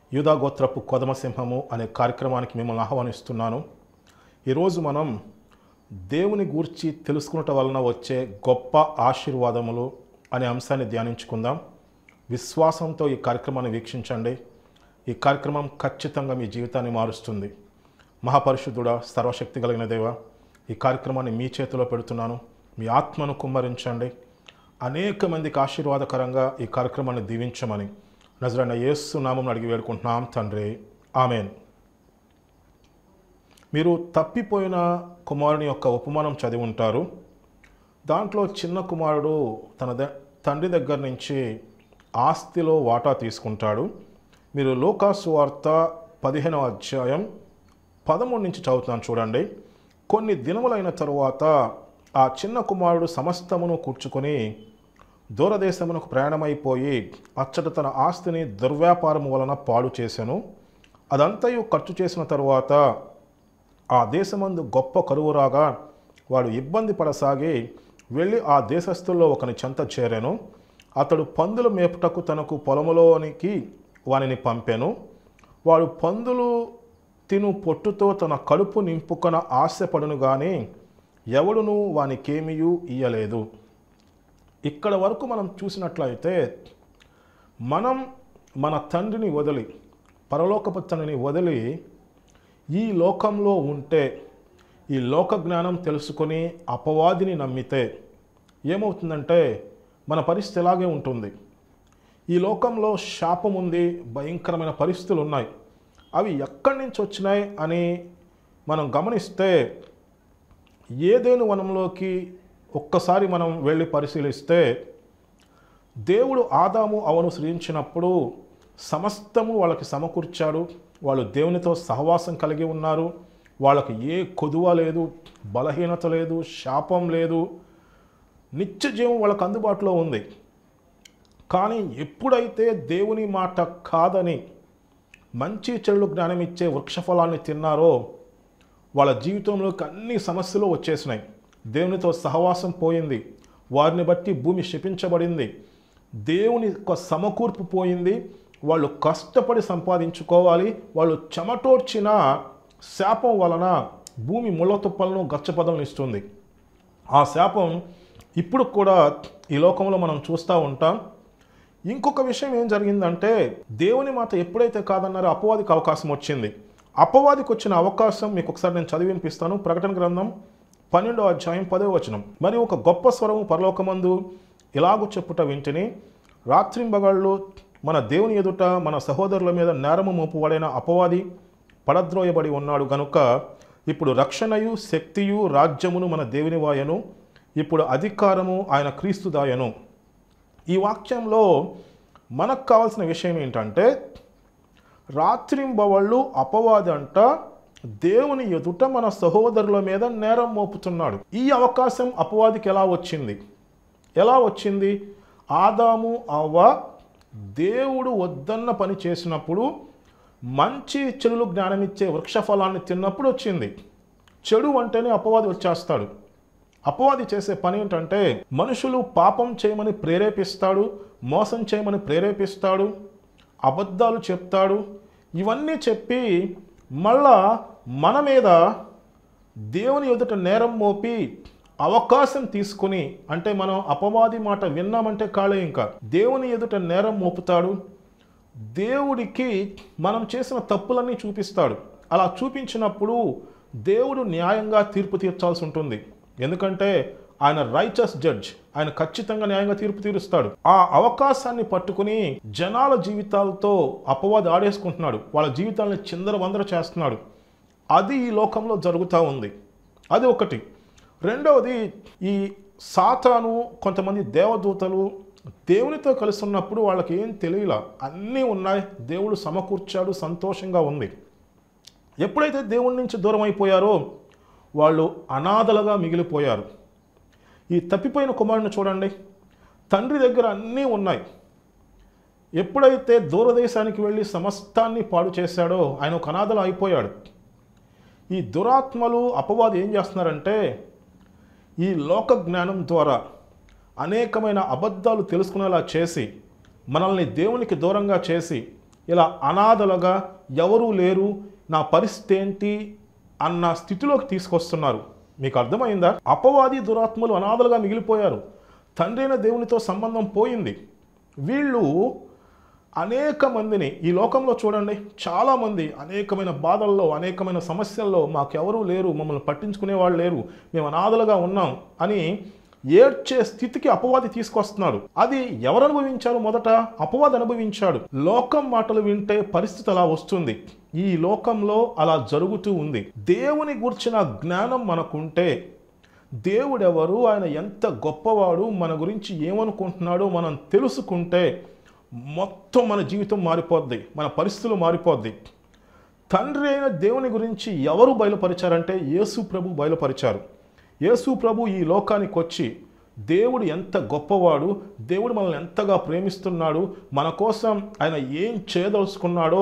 యూదాగోత్రపు కొదమసింహము అనే కార్యక్రమానికి మిమ్మల్ని ఆహ్వానిస్తున్నాను ఈరోజు మనం దేవుని గూర్చి తెలుసుకున్నట వలన వచ్చే గొప్ప ఆశీర్వాదములు అనే అంశాన్ని ధ్యానించుకుందాం విశ్వాసంతో ఈ కార్యక్రమాన్ని వీక్షించండి ఈ కార్యక్రమం ఖచ్చితంగా మీ జీవితాన్ని మారుస్తుంది మహాపరిశుద్ధుడా సర్వశక్తి కలిగిన దేవ ఈ కార్యక్రమాన్ని మీ చేతిలో పెడుతున్నాను మీ ఆత్మను కుమ్మరించండి అనేక మందికి ఆశీర్వాదకరంగా ఈ కార్యక్రమాన్ని దీవించమని నజరైన యేసు నామం అడిగి వేడుకుంటున్నాం తండ్రి ఆమెన్ మీరు తప్పిపోయిన కుమారుని యొక్క ఉపమానం చదివి ఉంటారు దాంట్లో చిన్న కుమారుడు తన ద తండ్రి దగ్గర నుంచి ఆస్తిలో వాటా తీసుకుంటాడు మీరు లోకాసు వార్త పదిహేనవ అధ్యాయం పదమూడు నుంచి చదువుతున్నాను చూడండి కొన్ని దినములైన తరువాత ఆ చిన్న కుమారుడు సమస్తమును కూర్చుకొని దూరదేశమునకు ప్రయాణమైపోయి అచ్చట తన ఆస్తిని దుర్వ్యాపారము వలన పాడు చేశాను అదంతయు ఖర్చు చేసిన తరువాత ఆ దేశమందు గొప్ప కరువు రాగా వాడు ఇబ్బంది పడసాగి వెళ్ళి ఆ దేశస్థుల్లో ఒకని చెంత చేరాను అతడు పందులు మేపుటకు తనకు పొలములోనికి వానిని పంపాను వాడు పందులు తిను పొట్టుతో తన కడుపు నింపుకొన ఆశపడును కానీ ఎవడును వానికేమియూ ఇయ్యలేదు ఇక్కడ వరకు మనం చూసినట్లయితే మనం మన తండ్రిని వదిలి పరలోకపు తండ్రిని వదిలి ఈ లోకంలో ఉంటే ఈ లోక జ్ఞానం తెలుసుకొని అపవాదిని నమ్మితే ఏమవుతుందంటే మన పరిస్థితి ఎలాగే ఉంటుంది ఈ లోకంలో శాపం ఉంది భయంకరమైన పరిస్థితులు ఉన్నాయి అవి ఎక్కడి నుంచి వచ్చినాయి అని మనం గమనిస్తే ఏదేను వనంలోకి ఒక్కసారి మనం వెళ్ళి పరిశీలిస్తే దేవుడు ఆదాము అవను సృజించినప్పుడు సమస్తము వాళ్ళకి సమకూర్చాడు వాళ్ళు దేవునితో సహవాసం కలిగి ఉన్నారు వాళ్ళకి ఏ కొదువ లేదు బలహీనత లేదు శాపం లేదు నిత్య జీవం వాళ్ళకు అందుబాటులో ఉంది కానీ ఎప్పుడైతే దేవుని మాట కాదని మంచి చెడులు జ్ఞానం ఇచ్చే వృక్షఫలాన్ని తిన్నారో వాళ్ళ జీవితంలోకి అన్ని సమస్యలు వచ్చేసినాయి దేవునితో సహవాసం పోయింది వారిని బట్టి భూమి శపించబడింది దేవుని యొక్క సమకూర్పు పోయింది వాళ్ళు కష్టపడి సంపాదించుకోవాలి వాళ్ళు చెమటోర్చిన శాపం వలన భూమి ముళ్ళ తుప్పలను గచ్చపదలను ఇస్తుంది ఆ శాపం ఇప్పుడు కూడా ఈ లోకంలో మనం చూస్తూ ఉంటాం ఇంకొక విషయం ఏం జరిగిందంటే దేవుని మాట ఎప్పుడైతే కాదన్నారో అపవాదికి అవకాశం వచ్చింది అపవాదికి వచ్చిన అవకాశం మీకు ఒకసారి నేను చదివి వినిపిస్తాను ప్రకటన గ్రంథం పన్నెండో అధ్యాయం పదో వచనం మరి ఒక గొప్ప స్వరం పరలోకమందు ఇలాగూ చెప్పుట వింటిని రాత్రింబగళ్ళు మన దేవుని ఎదుట మన సహోదరుల మీద నేరము మోపుబడిన అపవాది పడద్రోయబడి ఉన్నాడు గనుక ఇప్పుడు రక్షణయు శక్తియు రాజ్యమును మన దేవుని వాయను ఇప్పుడు అధికారము ఆయన క్రీస్తుదాయను ఈ వాక్యంలో మనకు కావాల్సిన విషయం ఏంటంటే రాత్రింబవళ్ళు అపవాది అంట దేవుని ఎదుట మన సహోదరుల మీద నేరం మోపుతున్నాడు ఈ అవకాశం అపవాదికి ఎలా వచ్చింది ఎలా వచ్చింది ఆదాము అవ్వ దేవుడు వద్దన్న పని చేసినప్పుడు మంచి చెడులు జ్ఞానమిచ్చే వృక్షఫలాన్ని తిన్నప్పుడు వచ్చింది చెడు అంటేనే అపవాది వచ్చేస్తాడు అపవాది చేసే పని ఏంటంటే మనుషులు పాపం చేయమని ప్రేరేపిస్తాడు మోసం చేయమని ప్రేరేపిస్తాడు అబద్ధాలు చెప్తాడు ఇవన్నీ చెప్పి మళ్ళా మన మీద దేవుని ఎదుట నేరం మోపి అవకాశం తీసుకుని అంటే మనం అపవాది మాట విన్నామంటే కాలే ఇంకా దేవుని ఎదుట నేరం మోపుతాడు దేవుడికి మనం చేసిన తప్పులన్నీ చూపిస్తాడు అలా చూపించినప్పుడు దేవుడు న్యాయంగా తీర్పు తీర్చాల్సి ఉంటుంది ఎందుకంటే ఆయన రైచస్ జడ్జ్ ఆయన ఖచ్చితంగా న్యాయంగా తీర్పు తీరుస్తాడు ఆ అవకాశాన్ని పట్టుకుని జనాల జీవితాలతో అపవాది ఆడేసుకుంటున్నాడు వాళ్ళ జీవితాలను చిందర వందర చేస్తున్నాడు అది ఈ లోకంలో జరుగుతూ ఉంది అది ఒకటి రెండవది ఈ సాతాను కొంతమంది దేవదూతలు దేవునితో కలిసి ఉన్నప్పుడు వాళ్ళకి ఏం తెలియలా అన్నీ ఉన్నాయి దేవుడు సమకూర్చాడు సంతోషంగా ఉంది ఎప్పుడైతే దేవుడి నుంచి దూరం అయిపోయారో వాళ్ళు అనాథలుగా మిగిలిపోయారు ఈ తప్పిపోయిన కుమారుని చూడండి తండ్రి దగ్గర అన్నీ ఉన్నాయి ఎప్పుడైతే దూరదేశానికి వెళ్ళి సమస్తాన్ని పాడు చేశాడో ఆయన ఒక అనాథలు అయిపోయాడు ఈ దురాత్మలు అపవాది ఏం చేస్తున్నారంటే ఈ లోక జ్ఞానం ద్వారా అనేకమైన అబద్ధాలు తెలుసుకునేలా చేసి మనల్ని దేవునికి దూరంగా చేసి ఇలా అనాథలుగా ఎవరూ లేరు నా పరిస్థితి ఏంటి అన్న స్థితిలోకి తీసుకొస్తున్నారు మీకు అర్థమైందా అపవాది దురాత్మలు అనాథలుగా మిగిలిపోయారు తండ్రి అయిన దేవునితో సంబంధం పోయింది వీళ్ళు అనేక మందిని ఈ లోకంలో చూడండి చాలామంది అనేకమైన బాధల్లో అనేకమైన సమస్యల్లో మాకెవరూ లేరు మమ్మల్ని పట్టించుకునే వాళ్ళు లేరు మేము అనాథలుగా ఉన్నాం అని ఏడ్చే స్థితికి అపవాది తీసుకొస్తున్నాడు అది ఎవరు అనుభవించారు మొదట అపవాది అనుభవించాడు లోకం మాటలు వింటే పరిస్థితి అలా వస్తుంది ఈ లోకంలో అలా జరుగుతూ ఉంది దేవుని గుర్చిన జ్ఞానం మనకుంటే దేవుడెవరు ఆయన ఎంత గొప్పవాడు మన గురించి ఏమనుకుంటున్నాడో మనం తెలుసుకుంటే మొత్తం మన జీవితం మారిపోద్ది మన పరిస్థితులు మారిపోద్ది తండ్రి అయిన దేవుని గురించి ఎవరు బయలుపరిచారంటే యేసు ప్రభు బయలుపరిచారు యేసు ప్రభు ఈ లోకానికి వచ్చి దేవుడు ఎంత గొప్పవాడు దేవుడు మనల్ని ఎంతగా ప్రేమిస్తున్నాడు మన కోసం ఆయన ఏం చేయదలుచుకున్నాడో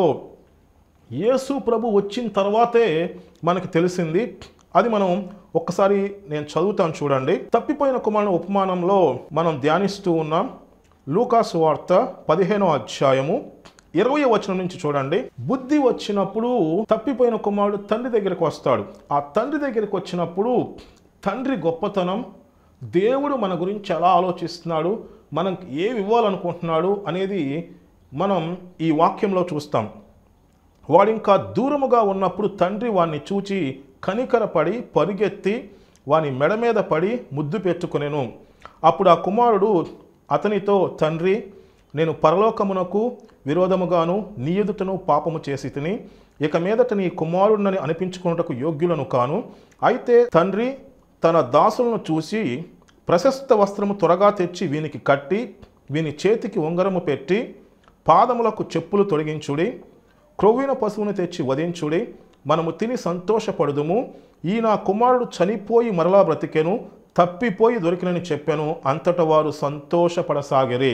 యేసు ప్రభు వచ్చిన తర్వాతే మనకి తెలిసింది అది మనం ఒక్కసారి నేను చదువుతాను చూడండి తప్పిపోయిన కుమారుని ఉపమానంలో మనం ధ్యానిస్తూ ఉన్నాం లూకాసు వార్త పదిహేనో అధ్యాయము ఇరవై వచనం నుంచి చూడండి బుద్ధి వచ్చినప్పుడు తప్పిపోయిన కుమారుడు తండ్రి దగ్గరికి వస్తాడు ఆ తండ్రి దగ్గరికి వచ్చినప్పుడు తండ్రి గొప్పతనం దేవుడు మన గురించి ఎలా ఆలోచిస్తున్నాడు మనకి ఏమి ఇవ్వాలనుకుంటున్నాడు అనేది మనం ఈ వాక్యంలో చూస్తాం వాడింకా దూరముగా ఉన్నప్పుడు తండ్రి వాణ్ణి చూచి కనికరపడి పరిగెత్తి వాని మెడ మీద పడి ముద్దు పెట్టుకునేను అప్పుడు ఆ కుమారుడు అతనితో తండ్రి నేను పరలోకమునకు విరోధముగాను నీ ఎదుటను పాపము చేసి తిని ఇక మీదట నీ కుమారుడినని అనిపించుకున్నటకు యోగ్యులను కాను అయితే తండ్రి తన దాసులను చూసి ప్రశస్త వస్త్రము త్వరగా తెచ్చి వీనికి కట్టి వీని చేతికి ఉంగరము పెట్టి పాదములకు చెప్పులు తొలగించుడి క్రొవ్విన పశువును తెచ్చి వధించుడి మనము తిని సంతోషపడుదుము ఈ నా కుమారుడు చనిపోయి మరలా బ్రతికెను తప్పిపోయి దొరికినని చెప్పాను అంతట వారు సంతోషపడసాగిరి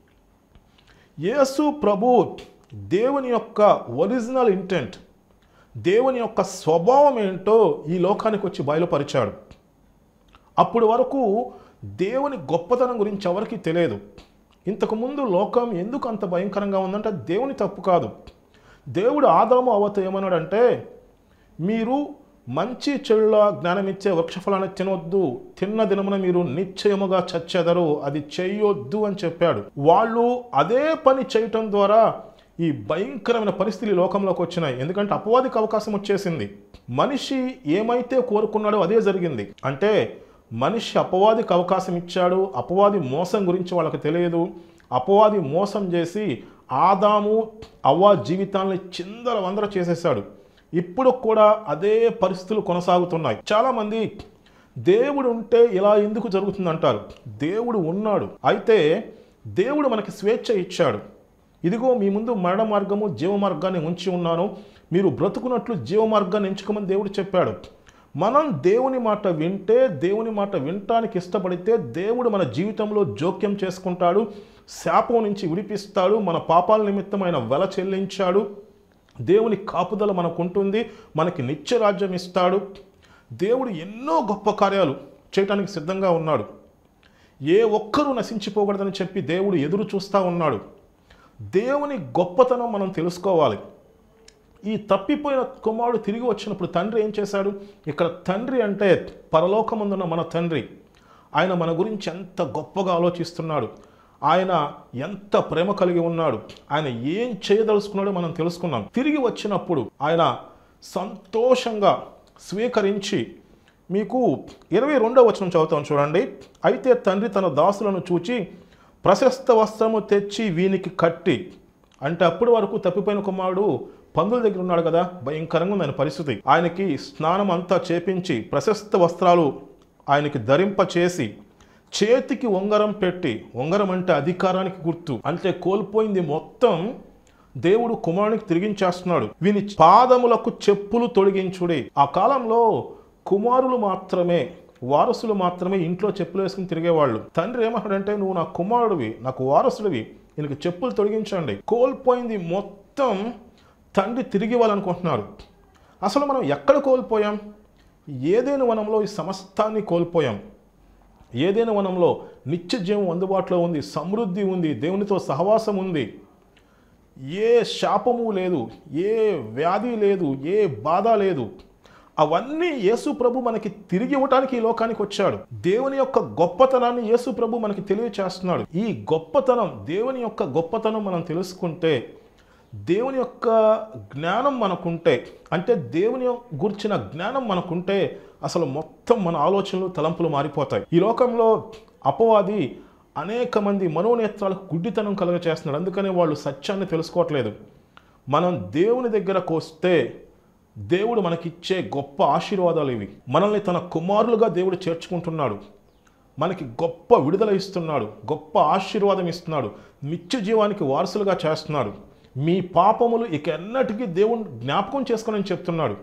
యేసు ప్రభు దేవుని యొక్క ఒరిజినల్ ఇంటెంట్ దేవుని యొక్క స్వభావం ఏంటో ఈ లోకానికి వచ్చి బయలుపరిచాడు అప్పుడు వరకు దేవుని గొప్పతనం గురించి ఎవరికీ తెలియదు ఇంతకుముందు లోకం ఎందుకు అంత భయంకరంగా ఉందంటే దేవుని తప్పు కాదు దేవుడు ఆదాము అవత ఏమన్నాడంటే మీరు మంచి చెడుల జ్ఞానమిచ్చే వృక్షఫలాన్ని తినొద్దు తిన్న దినమున మీరు నిశ్చయముగా చచ్చెదరు అది చేయొద్దు అని చెప్పాడు వాళ్ళు అదే పని చేయటం ద్వారా ఈ భయంకరమైన పరిస్థితులు ఈ లోకంలోకి వచ్చినాయి ఎందుకంటే అపవాదికి అవకాశం వచ్చేసింది మనిషి ఏమైతే కోరుకున్నాడో అదే జరిగింది అంటే మనిషి అపవాదికి అవకాశం ఇచ్చాడు అపవాది మోసం గురించి వాళ్ళకి తెలియదు అపవాది మోసం చేసి ఆదాము అవ్వ జీవితాన్ని చిందర వందర చేసేసాడు ఇప్పుడు కూడా అదే పరిస్థితులు కొనసాగుతున్నాయి చాలామంది దేవుడు ఉంటే ఇలా ఎందుకు జరుగుతుందంటారు దేవుడు ఉన్నాడు అయితే దేవుడు మనకి స్వేచ్ఛ ఇచ్చాడు ఇదిగో మీ ముందు మరణ మార్గము జీవ మార్గాన్ని ఉంచి ఉన్నాను మీరు బ్రతుకున్నట్లు జీవ మార్గాన్ని ఎంచుకోమని దేవుడు చెప్పాడు మనం దేవుని మాట వింటే దేవుని మాట వినటానికి ఇష్టపడితే దేవుడు మన జీవితంలో జోక్యం చేసుకుంటాడు శాపం నుంచి విడిపిస్తాడు మన పాపాల నిమిత్తం ఆయన వెల చెల్లించాడు దేవుని కాపుదల మనకు ఉంటుంది మనకి నిత్య రాజ్యం ఇస్తాడు దేవుడు ఎన్నో గొప్ప కార్యాలు చేయటానికి సిద్ధంగా ఉన్నాడు ఏ ఒక్కరూ నశించిపోకూడదని చెప్పి దేవుడు ఎదురు చూస్తూ ఉన్నాడు దేవుని గొప్పతనం మనం తెలుసుకోవాలి ఈ తప్పిపోయిన కుమారుడు తిరిగి వచ్చినప్పుడు తండ్రి ఏం చేశాడు ఇక్కడ తండ్రి అంటే పరలోకముందున్న మన తండ్రి ఆయన మన గురించి ఎంత గొప్పగా ఆలోచిస్తున్నాడు ఆయన ఎంత ప్రేమ కలిగి ఉన్నాడు ఆయన ఏం చేయదలుచుకున్నాడో మనం తెలుసుకున్నాం తిరిగి వచ్చినప్పుడు ఆయన సంతోషంగా స్వీకరించి మీకు ఇరవై రెండవ వచనం చదువుతాం చూడండి అయితే తండ్రి తన దాసులను చూచి ప్రశస్త వస్త్రము తెచ్చి వీనికి కట్టి అంటే అప్పటి వరకు తప్పిపోయిన కుమారుడు పందుల దగ్గర ఉన్నాడు కదా భయంకరంగా ఉంది ఆయన పరిస్థితి ఆయనకి స్నానం అంతా చేపించి ప్రశస్త వస్త్రాలు ఆయనకి ధరింప చేసి చేతికి ఉంగరం పెట్టి ఉంగరం అంటే అధికారానికి గుర్తు అంటే కోల్పోయింది మొత్తం దేవుడు కుమారునికి తిరిగించేస్తున్నాడు వీని పాదములకు చెప్పులు తొలగించుడి ఆ కాలంలో కుమారులు మాత్రమే వారసులు మాత్రమే ఇంట్లో చెప్పులు వేసుకుని తిరిగేవాళ్ళు తండ్రి ఏమంటాడంటే నువ్వు నా కుమారుడివి నాకు వారసుడివి ఈయనకి చెప్పులు తొలగించండి కోల్పోయింది మొత్తం తండ్రి తిరిగి ఇవ్వాలనుకుంటున్నాడు అసలు మనం ఎక్కడ కోల్పోయాం ఏదైనా వనంలో ఈ సమస్తాన్ని కోల్పోయాం ఏదైనా వనంలో నిత్య జీవం అందుబాటులో ఉంది సమృద్ధి ఉంది దేవునితో సహవాసం ఉంది ఏ శాపము లేదు ఏ వ్యాధి లేదు ఏ బాధ లేదు అవన్నీ యేసు ప్రభు మనకి తిరిగి ఇవ్వటానికి ఈ లోకానికి వచ్చాడు దేవుని యొక్క గొప్పతనాన్ని యేసు ప్రభు మనకి తెలియచేస్తున్నాడు ఈ గొప్పతనం దేవుని యొక్క గొప్పతనం మనం తెలుసుకుంటే దేవుని యొక్క జ్ఞానం మనకుంటే అంటే దేవుని గురించిన జ్ఞానం మనకుంటే అసలు మొత్తం మన ఆలోచనలు తలంపులు మారిపోతాయి ఈ లోకంలో అపవాది అనేక మంది మనోనేత్రాలకు గుడ్డితనం కలుగచేస్తున్నాడు అందుకనే వాళ్ళు సత్యాన్ని తెలుసుకోవట్లేదు మనం దేవుని దగ్గరకు వస్తే దేవుడు మనకిచ్చే గొప్ప ఆశీర్వాదాలు ఇవి మనల్ని తన కుమారులుగా దేవుడు చేర్చుకుంటున్నాడు మనకి గొప్ప విడుదల ఇస్తున్నాడు గొప్ప ఆశీర్వాదం ఇస్తున్నాడు నిత్య జీవానికి వారసులుగా చేస్తున్నాడు మీ పాపములు ఇక ఎన్నటికీ దేవుని జ్ఞాపకం చేసుకోనని చెప్తున్నాడు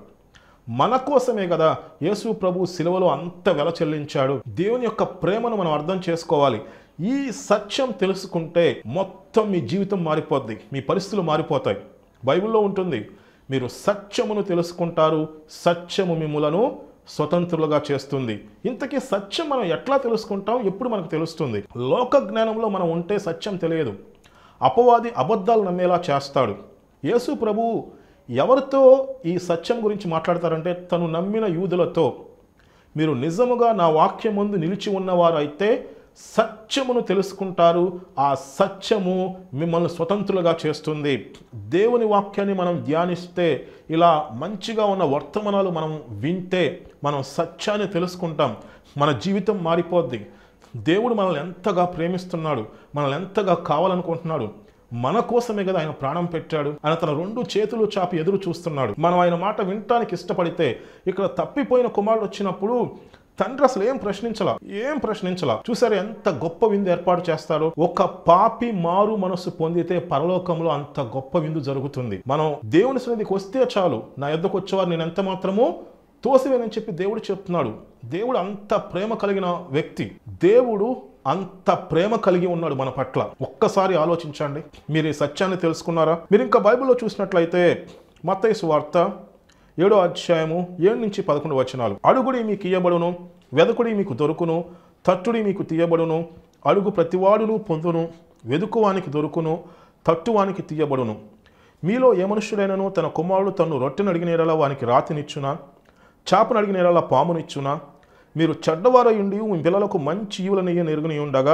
మన కోసమే కదా యేసు ప్రభు శిలువలో అంత వెల చెల్లించాడు దేవుని యొక్క ప్రేమను మనం అర్థం చేసుకోవాలి ఈ సత్యం తెలుసుకుంటే మొత్తం మీ జీవితం మారిపోద్ది మీ పరిస్థితులు మారిపోతాయి బైబిల్లో ఉంటుంది మీరు సత్యమును తెలుసుకుంటారు సత్యము మిమ్ములను స్వతంత్రులుగా చేస్తుంది ఇంతకీ సత్యం మనం ఎట్లా తెలుసుకుంటాం ఎప్పుడు మనకు తెలుస్తుంది లోక జ్ఞానంలో మనం ఉంటే సత్యం తెలియదు అపవాది అబద్ధాలు నమ్మేలా చేస్తాడు యేసు ప్రభు ఎవరితో ఈ సత్యం గురించి మాట్లాడతారంటే తను నమ్మిన యూదులతో మీరు నిజముగా నా వాక్యం ముందు నిలిచి ఉన్నవారు అయితే సత్యమును తెలుసుకుంటారు ఆ సత్యము మిమ్మల్ని స్వతంత్రులుగా చేస్తుంది దేవుని వాక్యాన్ని మనం ధ్యానిస్తే ఇలా మంచిగా ఉన్న వర్తమానాలు మనం వింటే మనం సత్యాన్ని తెలుసుకుంటాం మన జీవితం మారిపోద్ది దేవుడు మనల్ని ఎంతగా ప్రేమిస్తున్నాడు మనల్ని ఎంతగా కావాలనుకుంటున్నాడు మన కోసమే కదా ఆయన ప్రాణం పెట్టాడు ఆయన తన రెండు చేతులు చాపి ఎదురు చూస్తున్నాడు మనం ఆయన మాట వినటానికి ఇష్టపడితే ఇక్కడ తప్పిపోయిన కుమారుడు వచ్చినప్పుడు తండ్రి అసలు ఏం ప్రశ్నించలా ఏం ప్రశ్నించలా చూసారు ఎంత గొప్ప విందు ఏర్పాటు చేస్తారో ఒక పాపి మారు మనస్సు పొందితే పరలోకంలో అంత గొప్ప విందు జరుగుతుంది మనం దేవుని సన్నిధికి వస్తే చాలు నా ఎద్దకు వచ్చేవారు నేను ఎంత మాత్రమూ తోసివేనని చెప్పి దేవుడు చెప్తున్నాడు దేవుడు అంత ప్రేమ కలిగిన వ్యక్తి దేవుడు అంత ప్రేమ కలిగి ఉన్నాడు మన పట్ల ఒక్కసారి ఆలోచించండి మీరు ఈ సత్యాన్ని తెలుసుకున్నారా మీరు ఇంకా బైబిల్లో చూసినట్లయితే మత్తయి వార్త ఏడో అధ్యాయము ఏడు నుంచి పదకొండు వచనాలు అడుగుడి మీకు ఇయ్యబడును వెదకుడి మీకు దొరుకును తట్టుడి మీకు తీయబడును అడుగు ప్రతివాడును పొందును వెదుకువానికి దొరుకును తట్టువానికి తీయబడును మీలో ఏ మనుష్యుడైనను తన కుమారుడు తన్ను రొట్టెను అడిగిన ఎడల వానికి రాతినిచ్చునా చాపను అడిగిన ఎడల పామునిచ్చునా మీరు చెడ్డవారై ఉండి మీ పిల్లలకు మంచి ఈవులనియ్య నెరుగుని ఉండగా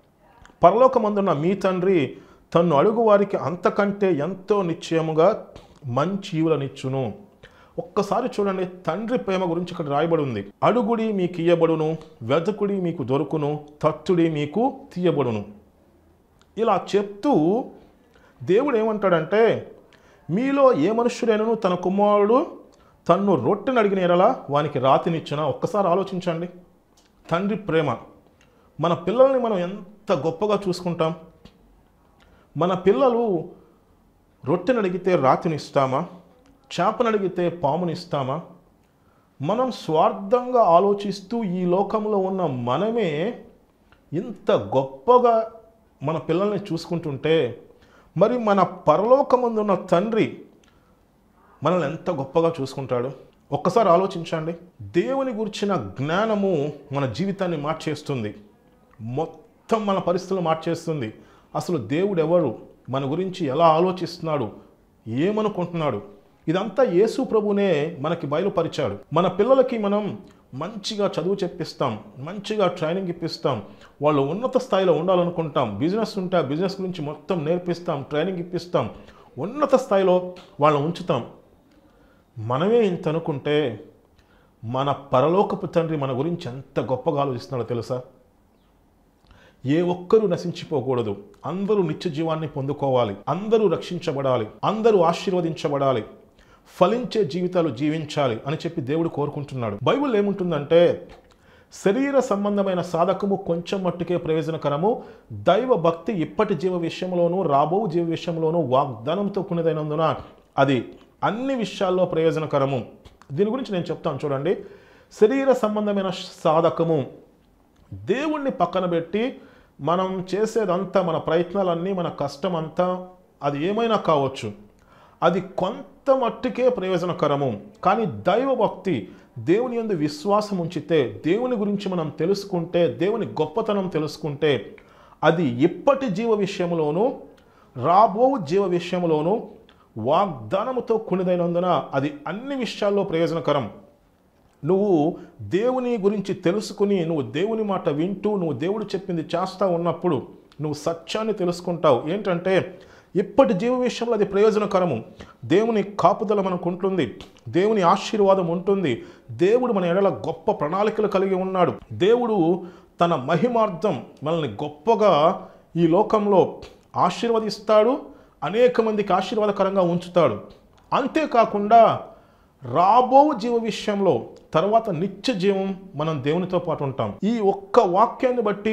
పరలోకమందున్న మీ తండ్రి తన్ను అడుగు వారికి అంతకంటే ఎంతో నిశ్చయముగా మంచి ఈవులనిచ్చును ఒక్కసారి చూడండి తండ్రి ప్రేమ గురించి ఇక్కడ రాయబడి ఉంది అడుగుడి మీకు ఇయ్యబడును వెతకుడి మీకు దొరుకును తట్టుడి మీకు తీయబడును ఇలా చెప్తూ దేవుడు ఏమంటాడంటే మీలో ఏ మనుష్యుడైనను తన కుమారుడు తన్ను రొట్టెని అడిగిన ఎడలా వానికి రాతినిచ్చిన ఒక్కసారి ఆలోచించండి తండ్రి ప్రేమ మన పిల్లల్ని మనం ఎంత గొప్పగా చూసుకుంటాం మన పిల్లలు రొట్టెని అడిగితే రాతినిస్తామా చేపను అడిగితే పామునిస్తామా మనం స్వార్థంగా ఆలోచిస్తూ ఈ లోకంలో ఉన్న మనమే ఇంత గొప్పగా మన పిల్లల్ని చూసుకుంటుంటే మరి మన పరలోకమందున్న తండ్రి మనల్ని ఎంత గొప్పగా చూసుకుంటాడు ఒక్కసారి ఆలోచించండి దేవుని గురించిన జ్ఞానము మన జీవితాన్ని మార్చేస్తుంది మొత్తం మన పరిస్థితులు మార్చేస్తుంది అసలు దేవుడు ఎవరు మన గురించి ఎలా ఆలోచిస్తున్నాడు ఏమనుకుంటున్నాడు ఇదంతా యేసు ప్రభునే మనకి బయలుపరిచాడు మన పిల్లలకి మనం మంచిగా చదువు చెప్పిస్తాం మంచిగా ట్రైనింగ్ ఇప్పిస్తాం వాళ్ళు ఉన్నత స్థాయిలో ఉండాలనుకుంటాం బిజినెస్ ఉంటే ఆ బిజినెస్ గురించి మొత్తం నేర్పిస్తాం ట్రైనింగ్ ఇప్పిస్తాం ఉన్నత స్థాయిలో వాళ్ళని ఉంచుతాం మనమే ఇంత అనుకుంటే మన పరలోకపు తండ్రి మన గురించి ఎంత గొప్పగా ఆలోచిస్తున్నాడో తెలుసా ఏ ఒక్కరూ నశించిపోకూడదు అందరూ నిత్య జీవాన్ని పొందుకోవాలి అందరూ రక్షించబడాలి అందరూ ఆశీర్వదించబడాలి ఫలించే జీవితాలు జీవించాలి అని చెప్పి దేవుడు కోరుకుంటున్నాడు బైబిల్ ఏముంటుందంటే శరీర సంబంధమైన సాధకము కొంచెం మట్టుకే ప్రయోజనకరము దైవ భక్తి ఇప్పటి జీవ విషయంలోనూ రాబో జీవ విషయంలోనూ వాగ్దానంతో కూడినదైనందున అది అన్ని విషయాల్లో ప్రయోజనకరము దీని గురించి నేను చెప్తాను చూడండి శరీర సంబంధమైన సాధకము దేవుణ్ణి పక్కన పెట్టి మనం చేసేదంతా మన ప్రయత్నాలన్నీ మన కష్టం అంతా అది ఏమైనా కావచ్చు అది కొంత మట్టుకే ప్రయోజనకరము కానీ దైవ భక్తి దేవుని యందు విశ్వాసం ఉంచితే దేవుని గురించి మనం తెలుసుకుంటే దేవుని గొప్పతనం తెలుసుకుంటే అది ఇప్పటి జీవ విషయంలోనూ రాబో జీవ విషయంలోనూ వాగ్దానముతో కొనిదైనందున అది అన్ని విషయాల్లో ప్రయోజనకరం నువ్వు దేవుని గురించి తెలుసుకుని నువ్వు దేవుని మాట వింటూ నువ్వు దేవుడు చెప్పింది చేస్తా ఉన్నప్పుడు నువ్వు సత్యాన్ని తెలుసుకుంటావు ఏంటంటే ఇప్పటి జీవ విషయంలో అది ప్రయోజనకరము దేవుని కాపుదల మనకు ఉంటుంది దేవుని ఆశీర్వాదం ఉంటుంది దేవుడు మన ఎడల గొప్ప ప్రణాళికలు కలిగి ఉన్నాడు దేవుడు తన మహిమార్థం మనల్ని గొప్పగా ఈ లోకంలో ఆశీర్వదిస్తాడు అనేక మందికి ఆశీర్వాదకరంగా ఉంచుతాడు అంతేకాకుండా రాబో జీవ విషయంలో తర్వాత నిత్య జీవం మనం దేవునితో పాటు ఉంటాం ఈ ఒక్క వాక్యాన్ని బట్టి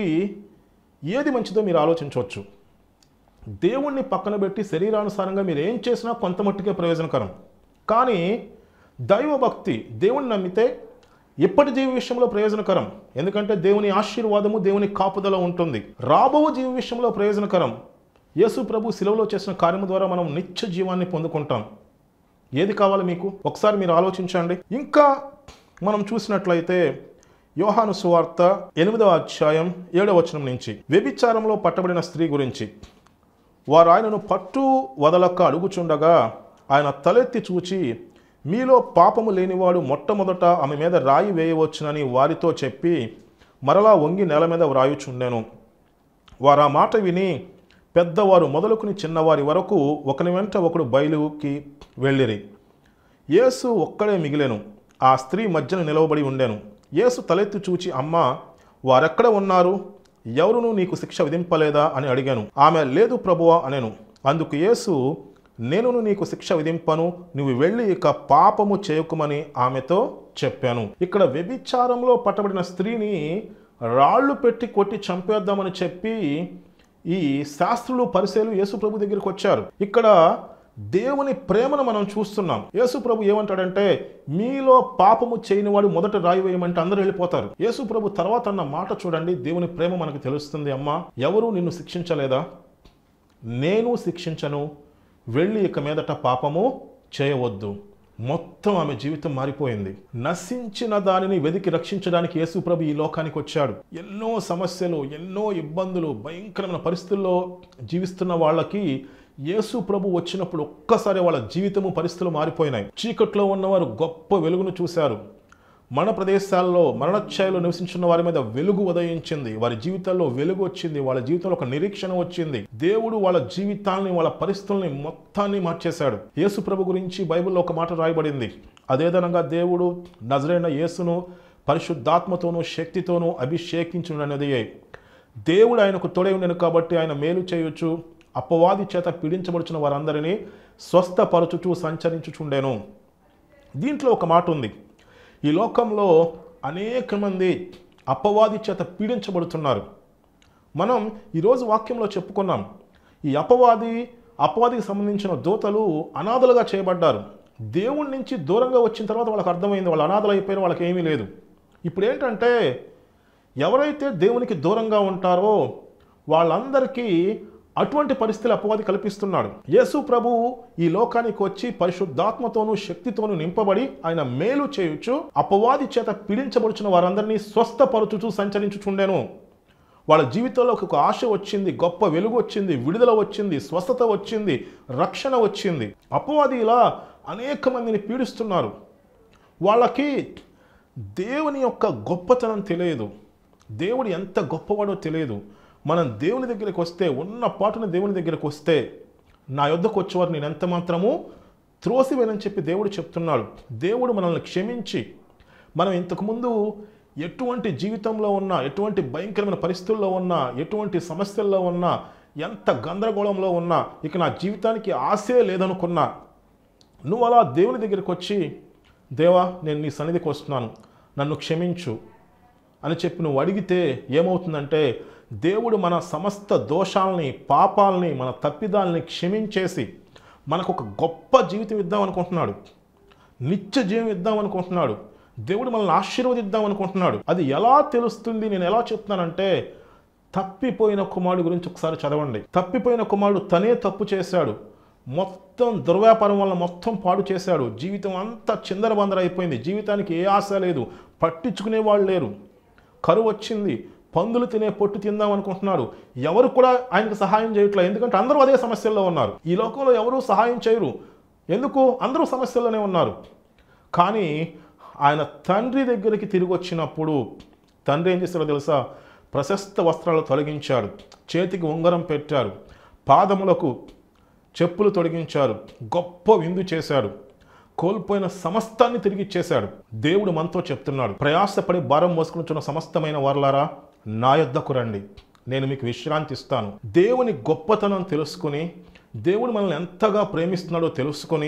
ఏది మంచిదో మీరు ఆలోచించవచ్చు దేవుణ్ణి పక్కన పెట్టి శరీరానుసారంగా మీరు ఏం చేసినా కొంత మట్టుకే ప్రయోజనకరం కానీ దైవభక్తి దేవుణ్ణి నమ్మితే ఇప్పటి జీవ విషయంలో ప్రయోజనకరం ఎందుకంటే దేవుని ఆశీర్వాదము దేవుని కాపుదల ఉంటుంది రాబో జీవ విషయంలో ప్రయోజనకరం యేసు ప్రభు శిలువలో చేసిన కార్యము ద్వారా మనం నిత్య జీవాన్ని పొందుకుంటాం ఏది కావాలి మీకు ఒకసారి మీరు ఆలోచించండి ఇంకా మనం చూసినట్లయితే యోహాను సువార్త ఎనిమిదవ అధ్యాయం ఏడవ వచనం నుంచి వ్యభిచారంలో పట్టబడిన స్త్రీ గురించి వారు ఆయనను పట్టు వదలక అడుగుచుండగా ఆయన తలెత్తి చూచి మీలో పాపము లేనివాడు మొట్టమొదట ఆమె మీద రాయి వేయవచ్చునని వారితో చెప్పి మరలా వంగి నేల మీద వ్రాయుచుండెను వారు ఆ మాట విని పెద్దవారు మొదలుకుని చిన్నవారి వరకు ఒకని వెంట ఒకడు బయలుకి వెళ్ళిరి యేసు ఒక్కడే మిగిలెను ఆ స్త్రీ మధ్యన నిలవబడి ఉండెను యేసు తలెత్తి చూచి అమ్మ వారెక్కడ ఉన్నారు ఎవరును నీకు శిక్ష విధింపలేదా అని అడిగాను ఆమె లేదు ప్రభువా అనెను అందుకు యేసు నేనును నీకు శిక్ష విధింపను నువ్వు వెళ్ళి ఇక పాపము చేయకుమని ఆమెతో చెప్పాను ఇక్కడ వ్యభిచారంలో పట్టబడిన స్త్రీని రాళ్ళు పెట్టి కొట్టి చంపేద్దామని చెప్పి ఈ శాస్త్రులు పరిశీలు యేసు ప్రభు దగ్గరికి వచ్చారు ఇక్కడ దేవుని ప్రేమను మనం చూస్తున్నాం యేసు ప్రభు ఏమంటాడంటే మీలో పాపము చేయని వాడు మొదట రాయి వేయమంటే అందరూ వెళ్ళిపోతారు యేసు ప్రభు తర్వాత అన్న మాట చూడండి దేవుని ప్రేమ మనకు తెలుస్తుంది అమ్మా ఎవరు నిన్ను శిక్షించలేదా నేను శిక్షించను వెళ్ళి ఇక మీదట పాపము చేయవద్దు మొత్తం ఆమె జీవితం మారిపోయింది నశించిన దానిని వెదికి రక్షించడానికి యేసుప్రభు ఈ లోకానికి వచ్చాడు ఎన్నో సమస్యలు ఎన్నో ఇబ్బందులు భయంకరమైన పరిస్థితుల్లో జీవిస్తున్న వాళ్ళకి యేసు ప్రభు వచ్చినప్పుడు ఒక్కసారి వాళ్ళ జీవితము పరిస్థితులు మారిపోయినాయి చీకట్లో ఉన్నవారు గొప్ప వెలుగును చూశారు మన ప్రదేశాల్లో మరణఛాయలో నివసించిన వారి మీద వెలుగు ఉదయించింది వారి జీవితాల్లో వెలుగు వచ్చింది వాళ్ళ జీవితంలో ఒక నిరీక్షణ వచ్చింది దేవుడు వాళ్ళ జీవితాల్ని వాళ్ళ పరిస్థితుల్ని మొత్తాన్ని మార్చేశాడు యేసు ప్రభు గురించి బైబిల్లో ఒక మాట రాయబడింది అదేదనంగా దేవుడు నజరైన యేసును పరిశుద్ధాత్మతోనూ శక్తితోనూ అభిషేకించునన్నది దేవుడు ఆయనకు తొడై ఉండను కాబట్టి ఆయన మేలు చేయొచ్చు అపవాది చేత పీడించబడుచున్న వారందరినీ స్వస్థపరచుచు సంచరించుచుండెను దీంట్లో ఒక మాట ఉంది ఈ లోకంలో అనేక మంది అపవాది చేత పీడించబడుతున్నారు మనం ఈరోజు వాక్యంలో చెప్పుకున్నాం ఈ అపవాది అపవాదికి సంబంధించిన దూతలు అనాథలుగా చేయబడ్డారు దేవుడి నుంచి దూరంగా వచ్చిన తర్వాత వాళ్ళకి అర్థమైంది వాళ్ళు అనాథలు అయిపోయిన వాళ్ళకి ఏమీ లేదు ఇప్పుడు ఏంటంటే ఎవరైతే దేవునికి దూరంగా ఉంటారో వాళ్ళందరికీ అటువంటి పరిస్థితులు అపవాది కల్పిస్తున్నాడు యేసు ప్రభు ఈ లోకానికి వచ్చి పరిశుద్ధాత్మతోనూ శక్తితోనూ నింపబడి ఆయన మేలు చేయొచ్చు అపవాది చేత పీడించబడుచున్న వారందరినీ స్వస్థపరచుచు సంచరించుచుండెను వాళ్ళ జీవితంలో ఒక ఆశ వచ్చింది గొప్ప వెలుగు వచ్చింది విడుదల వచ్చింది స్వస్థత వచ్చింది రక్షణ వచ్చింది అపవాది ఇలా అనేక మందిని పీడిస్తున్నారు వాళ్ళకి దేవుని యొక్క గొప్పతనం తెలియదు దేవుడు ఎంత గొప్పవాడో తెలియదు మనం దేవుని దగ్గరికి వస్తే ఉన్న పాటున దేవుని దగ్గరికి వస్తే నా యొద్దకు వచ్చేవారు నేను ఎంత మాత్రము త్రోసివేనని చెప్పి దేవుడు చెప్తున్నాడు దేవుడు మనల్ని క్షమించి మనం ఇంతకుముందు ఎటువంటి జీవితంలో ఉన్నా ఎటువంటి భయంకరమైన పరిస్థితుల్లో ఉన్నా ఎటువంటి సమస్యల్లో ఉన్నా ఎంత గందరగోళంలో ఉన్నా ఇక నా జీవితానికి ఆశే లేదనుకున్నా నువ్వు అలా దేవుని దగ్గరికి వచ్చి దేవా నేను నీ సన్నిధికి వస్తున్నాను నన్ను క్షమించు అని చెప్పి నువ్వు అడిగితే ఏమవుతుందంటే దేవుడు మన సమస్త దోషాలని పాపాలని మన తప్పిదాలని క్షమించేసి మనకు ఒక గొప్ప జీవితం ఇద్దాం అనుకుంటున్నాడు నిత్య జీవం ఇద్దాం అనుకుంటున్నాడు దేవుడు మనల్ని ఆశీర్వదిద్దాం అనుకుంటున్నాడు అది ఎలా తెలుస్తుంది నేను ఎలా చెప్తున్నానంటే తప్పిపోయిన కుమారుడు గురించి ఒకసారి చదవండి తప్పిపోయిన కుమారుడు తనే తప్పు చేశాడు మొత్తం దుర్వ్యాపారం వల్ల మొత్తం పాడు చేశాడు జీవితం అంతా చిందరబందర అయిపోయింది జీవితానికి ఏ ఆశ లేదు పట్టించుకునే వాళ్ళు లేరు కరువు వచ్చింది పందులు తినే పొట్టు తిందాం అనుకుంటున్నాడు ఎవరు కూడా ఆయనకు సహాయం చేయట్లేదు ఎందుకంటే అందరూ అదే సమస్యల్లో ఉన్నారు ఈ లోకంలో ఎవరూ సహాయం చేయరు ఎందుకు అందరూ సమస్యల్లోనే ఉన్నారు కానీ ఆయన తండ్రి దగ్గరికి తిరిగి వచ్చినప్పుడు తండ్రి ఏం చేశారో తెలుసా ప్రశస్త వస్త్రాలు తొలగించాడు చేతికి ఉంగరం పెట్టారు పాదములకు చెప్పులు తొలగించారు గొప్ప విందు చేశాడు కోల్పోయిన సమస్తాన్ని తిరిగి ఇచ్చేశాడు దేవుడు మనతో చెప్తున్నాడు ప్రయాసపడి భారం మోసుకుంటున్న సమస్తమైన వారలారా నా యొద్దకు రండి నేను మీకు విశ్రాంతి ఇస్తాను దేవుని గొప్పతనం తెలుసుకుని దేవుడు మనల్ని ఎంతగా ప్రేమిస్తున్నాడో తెలుసుకొని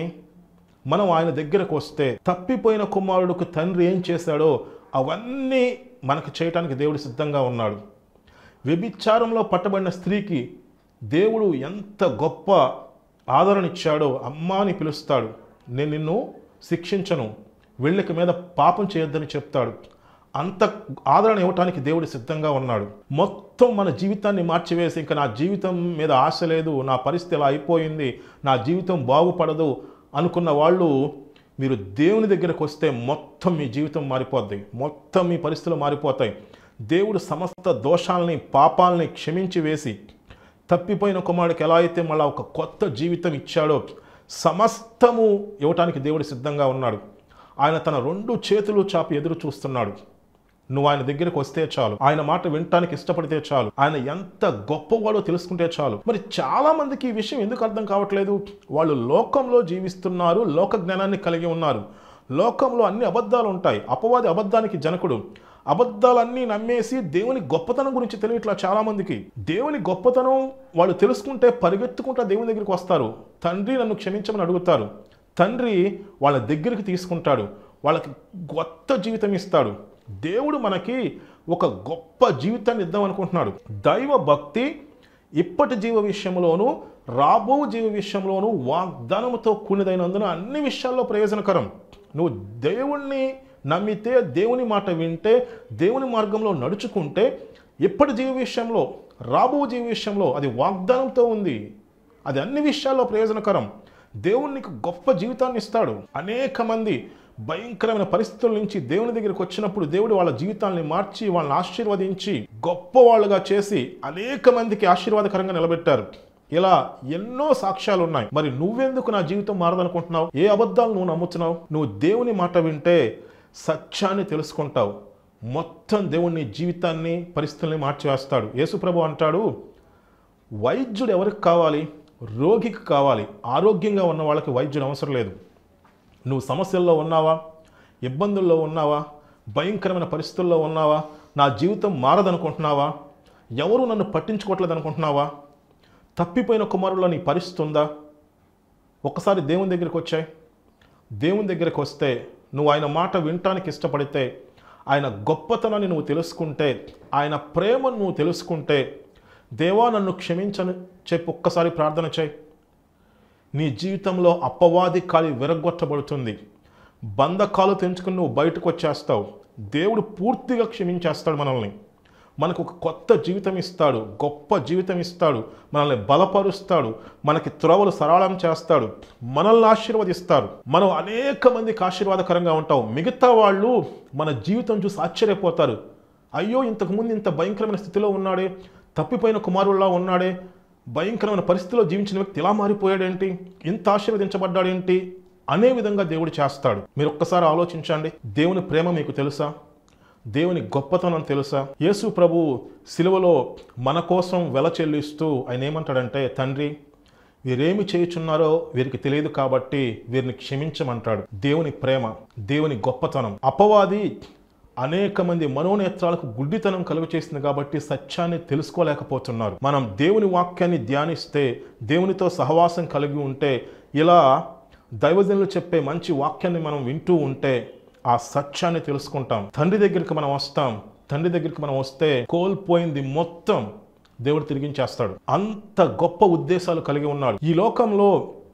మనం ఆయన దగ్గరకు వస్తే తప్పిపోయిన కుమారుడికి తండ్రి ఏం చేశాడో అవన్నీ మనకు చేయటానికి దేవుడు సిద్ధంగా ఉన్నాడు వ్యభిచారంలో పట్టబడిన స్త్రీకి దేవుడు ఎంత గొప్ప ఆదరణ ఇచ్చాడో అమ్మా అని పిలుస్తాడు నేను నిన్ను శిక్షించను వెళ్ళిక మీద పాపం చేయొద్దని చెప్తాడు అంత ఆదరణ ఇవ్వటానికి దేవుడు సిద్ధంగా ఉన్నాడు మొత్తం మన జీవితాన్ని మార్చివేసి ఇంకా నా జీవితం మీద ఆశ లేదు నా పరిస్థితి ఇలా అయిపోయింది నా జీవితం బాగుపడదు అనుకున్న వాళ్ళు మీరు దేవుని దగ్గరకు వస్తే మొత్తం మీ జీవితం మారిపోద్ది మొత్తం మీ పరిస్థితులు మారిపోతాయి దేవుడు సమస్త దోషాలని పాపాలని క్షమించి వేసి తప్పిపోయిన కుమారుడికి ఎలా అయితే మళ్ళీ ఒక కొత్త జీవితం ఇచ్చాడో సమస్తము ఇవ్వటానికి దేవుడు సిద్ధంగా ఉన్నాడు ఆయన తన రెండు చేతులు చాపి ఎదురు చూస్తున్నాడు నువ్వు ఆయన దగ్గరికి వస్తే చాలు ఆయన మాట వినటానికి ఇష్టపడితే చాలు ఆయన ఎంత గొప్పవాడో తెలుసుకుంటే చాలు మరి చాలా మందికి ఈ విషయం ఎందుకు అర్థం కావట్లేదు వాళ్ళు లోకంలో జీవిస్తున్నారు లోక జ్ఞానాన్ని కలిగి ఉన్నారు లోకంలో అన్ని అబద్ధాలు ఉంటాయి అపవాది అబద్ధానికి జనకుడు అబద్ధాలన్నీ నమ్మేసి దేవుని గొప్పతనం గురించి తెలియట్లా చాలా మందికి దేవుని గొప్పతనం వాళ్ళు తెలుసుకుంటే పరిగెత్తుకుంటా దేవుని దగ్గరికి వస్తారు తండ్రి నన్ను క్షమించమని అడుగుతారు తండ్రి వాళ్ళ దగ్గరికి తీసుకుంటాడు వాళ్ళకి కొత్త జీవితం ఇస్తాడు దేవుడు మనకి ఒక గొప్ప జీవితాన్ని ఇద్దాం అనుకుంటున్నాడు దైవ భక్తి ఇప్పటి జీవ విషయంలోనూ రాబో జీవ విషయంలోనూ వాగ్దానముతో కూడినదైనందున అన్ని విషయాల్లో ప్రయోజనకరం నువ్వు దేవుణ్ణి నమ్మితే దేవుని మాట వింటే దేవుని మార్గంలో నడుచుకుంటే ఇప్పటి జీవ విషయంలో రాబో జీవ విషయంలో అది వాగ్దానంతో ఉంది అది అన్ని విషయాల్లో ప్రయోజనకరం దేవుడు నీకు గొప్ప జీవితాన్ని ఇస్తాడు అనేక మంది భయంకరమైన పరిస్థితుల నుంచి దేవుని దగ్గరికి వచ్చినప్పుడు దేవుడు వాళ్ళ జీవితాన్ని మార్చి వాళ్ళని ఆశీర్వదించి గొప్ప వాళ్ళుగా చేసి అనేక మందికి ఆశీర్వాదకరంగా నిలబెట్టారు ఇలా ఎన్నో సాక్ష్యాలు ఉన్నాయి మరి నువ్వెందుకు నా జీవితం మారదనుకుంటున్నావు ఏ అబద్ధాలు నువ్వు నమ్ముతున్నావు నువ్వు దేవుని మాట వింటే సత్యాన్ని తెలుసుకుంటావు మొత్తం దేవుని జీవితాన్ని పరిస్థితుల్ని మార్చివేస్తాడు యేసుప్రభు అంటాడు వైద్యుడు ఎవరికి కావాలి రోగికి కావాలి ఆరోగ్యంగా ఉన్న వాళ్ళకి వైద్యుడు అవసరం లేదు నువ్వు సమస్యల్లో ఉన్నావా ఇబ్బందుల్లో ఉన్నావా భయంకరమైన పరిస్థితుల్లో ఉన్నావా నా జీవితం మారదనుకుంటున్నావా ఎవరు నన్ను పట్టించుకోవట్లేదు అనుకుంటున్నావా తప్పిపోయిన కుమారుల్లో నీ పరిస్థితి ఉందా ఒక్కసారి దేవుని దగ్గరికి వచ్చాయి దేవుని దగ్గరికి వస్తే నువ్వు ఆయన మాట వినటానికి ఇష్టపడితే ఆయన గొప్పతనాన్ని నువ్వు తెలుసుకుంటే ఆయన ప్రేమను నువ్వు తెలుసుకుంటే దేవా నన్ను క్షమించని చెప్పి ఒక్కసారి ప్రార్థన చేయి నీ జీవితంలో అప్పవాది కాలి విరగొట్టబడుతుంది బంధకాలు తెంచుకుని నువ్వు బయటకు వచ్చేస్తావు దేవుడు పూర్తిగా క్షమించేస్తాడు మనల్ని మనకు ఒక కొత్త జీవితం ఇస్తాడు గొప్ప జీవితం ఇస్తాడు మనల్ని బలపరుస్తాడు మనకి త్రోవలు సరళం చేస్తాడు మనల్ని ఆశీర్వదిస్తాడు మనం అనేక మందికి ఆశీర్వాదకరంగా ఉంటాం మిగతా వాళ్ళు మన జీవితం చూసి ఆశ్చర్యపోతారు అయ్యో ఇంతకుముందు ఇంత భయంకరమైన స్థితిలో ఉన్నాడే తప్పిపోయిన కుమారుల్లా ఉన్నాడే భయంకరమైన పరిస్థితిలో జీవించిన వ్యక్తి ఇలా మారిపోయాడేంటి ఇంత ఆశీర్వదించబడ్డాడేంటి అనే విధంగా దేవుడు చేస్తాడు మీరు ఒక్కసారి ఆలోచించండి దేవుని ప్రేమ మీకు తెలుసా దేవుని గొప్పతనం తెలుసా యేసు ప్రభు సిలువలో మన కోసం వెల చెల్లిస్తూ ఆయన ఏమంటాడంటే తండ్రి వీరేమి చేయుచున్నారో వీరికి తెలియదు కాబట్టి వీరిని క్షమించమంటాడు దేవుని ప్రేమ దేవుని గొప్పతనం అపవాది అనేక మంది మనోనేత్రాలకు గుడ్డితనం కలుగు చేసింది కాబట్టి సత్యాన్ని తెలుసుకోలేకపోతున్నారు మనం దేవుని వాక్యాన్ని ధ్యానిస్తే దేవునితో సహవాసం కలిగి ఉంటే ఇలా దైవజనులు చెప్పే మంచి వాక్యాన్ని మనం వింటూ ఉంటే ఆ సత్యాన్ని తెలుసుకుంటాం తండ్రి దగ్గరికి మనం వస్తాం తండ్రి దగ్గరికి మనం వస్తే కోల్పోయింది మొత్తం దేవుడు తిరిగించేస్తాడు అంత గొప్ప ఉద్దేశాలు కలిగి ఉన్నాడు ఈ లోకంలో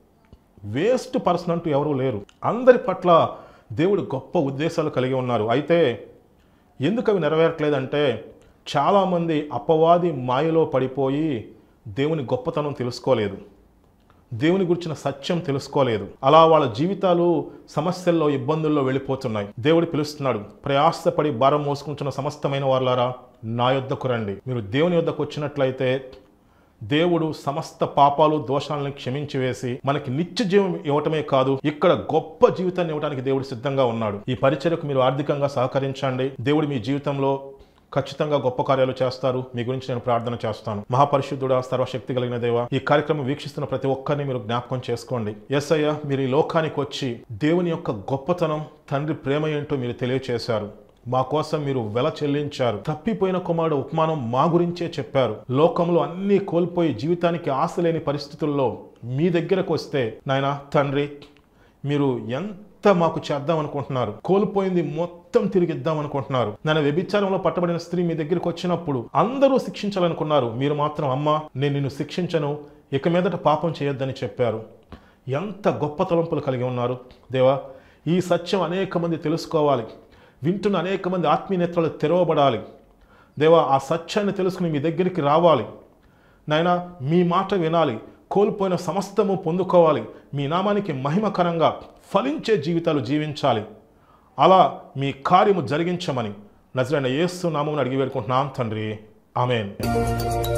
వేస్ట్ పర్సన్ అంటూ ఎవరూ లేరు అందరి పట్ల దేవుడు గొప్ప ఉద్దేశాలు కలిగి ఉన్నారు అయితే ఎందుకు అవి నెరవేరట్లేదంటే చాలామంది అపవాది మాయలో పడిపోయి దేవుని గొప్పతనం తెలుసుకోలేదు దేవుని గురించిన సత్యం తెలుసుకోలేదు అలా వాళ్ళ జీవితాలు సమస్యల్లో ఇబ్బందుల్లో వెళ్ళిపోతున్నాయి దేవుడు పిలుస్తున్నాడు ప్రయాసపడి భారం మోసుకుంటున్న సమస్తమైన వాళ్ళారా నా యొద్దకు రండి మీరు దేవుని యొద్దకు వచ్చినట్లయితే దేవుడు సమస్త పాపాలు దోషాలను క్షమించి వేసి మనకి నిత్య జీవం ఇవ్వటమే కాదు ఇక్కడ గొప్ప జీవితాన్ని ఇవ్వడానికి దేవుడు సిద్ధంగా ఉన్నాడు ఈ పరిచర్యకు మీరు ఆర్థికంగా సహకరించండి దేవుడు మీ జీవితంలో ఖచ్చితంగా గొప్ప కార్యాలు చేస్తారు మీ గురించి నేను ప్రార్థన చేస్తాను మహాపరిశుద్ధుడా సర్వశక్తి కలిగిన దేవ ఈ కార్యక్రమం వీక్షిస్తున్న ప్రతి ఒక్కరిని మీరు జ్ఞాపకం చేసుకోండి ఎస్ అయ్యా మీరు ఈ లోకానికి వచ్చి దేవుని యొక్క గొప్పతనం తండ్రి ప్రేమ ఏంటో మీరు తెలియచేశారు మా కోసం మీరు వెల చెల్లించారు తప్పిపోయిన కుమారుడు ఉపమానం మా గురించే చెప్పారు లోకంలో అన్నీ కోల్పోయి జీవితానికి ఆశ లేని పరిస్థితుల్లో మీ దగ్గరకు వస్తే నాయన తండ్రి మీరు ఎంత మాకు చేద్దాం అనుకుంటున్నారు కోల్పోయింది మొత్తం తిరిగి ఇద్దాం అనుకుంటున్నారు నన్ను వ్యభిచారంలో పట్టబడిన స్త్రీ మీ దగ్గరికి వచ్చినప్పుడు అందరూ శిక్షించాలనుకున్నారు మీరు మాత్రం అమ్మ నేను నిన్ను శిక్షించను ఇక మీదట పాపం చేయొద్దని చెప్పారు ఎంత గొప్ప తలంపులు కలిగి ఉన్నారు దేవా ఈ సత్యం అనేక మంది తెలుసుకోవాలి వింటున్న అనేక మంది ఆత్మీయ నేత్రాలు తెరవబడాలి దేవా ఆ సత్యాన్ని తెలుసుకుని మీ దగ్గరికి రావాలి నాయన మీ మాట వినాలి కోల్పోయిన సమస్తము పొందుకోవాలి మీ నామానికి మహిమకరంగా ఫలించే జీవితాలు జీవించాలి అలా మీ కార్యము జరిగించమని నజరైన యేసు నామమును అడిగి వేడుకుంటున్నాం తండ్రి ఆమెన్